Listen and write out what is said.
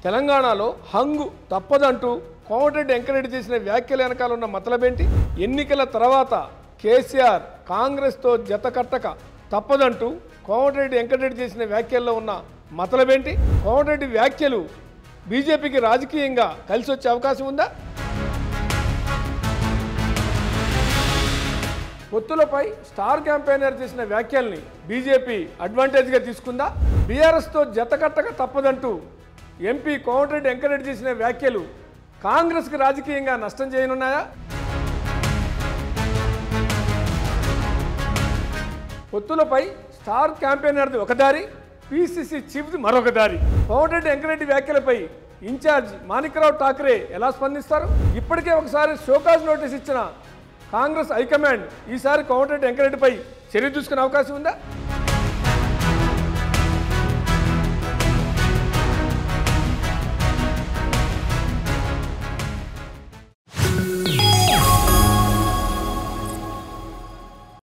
తెలంగాణలో హంగు తప్పదంటూ కోమటిరెడ్డి వెంకరెడ్డి చేసిన వ్యాఖ్యల వెనకాల ఉన్న మతలబేంటి ఎన్నికల తర్వాత కేసీఆర్ కాంగ్రెస్తో జత కట్టక తప్పదంటూ కోమటిరెడ్డి వెంకటరెడ్డి చేసిన వ్యాఖ్యల్లో ఉన్న మతలబేంటి కోమటిరెడ్డి వ్యాఖ్యలు బీజేపీకి రాజకీయంగా కలిసి వచ్చే అవకాశం ఉందా పొత్తులపై స్టార్ క్యాంపెయినర్ చేసిన వ్యాఖ్యల్ని బీజేపీ అడ్వాంటేజ్గా తీసుకుందా బీఆర్ఎస్తో జతకట్టక తప్పదంటూ ఎంపీ కోమటిరెడ్డి వెంకరెడ్డి చేసిన వ్యాఖ్యలు కాంగ్రెస్కి రాజకీయంగా నష్టం చేయనున్నాయా పొత్తులపై స్టార్ క్యాంపెయినర్ది ఒక దారి పిసిసి చీఫ్ది మరొక దారి కోమటిరెడ్డి వెంకరెడ్డి వ్యాఖ్యలపై ఇన్ఛార్జ్ మాణిక్రావు ఠాకరే ఎలా స్పందిస్తారు ఇప్పటికే ఒకసారి షోకాజ్ నోటీస్ ఇచ్చిన కాంగ్రెస్ హైకమాండ్ ఈసారి కోమటిరెడ్డి వెంకరెడ్డిపై చర్య తీసుకునే అవకాశం ఉందా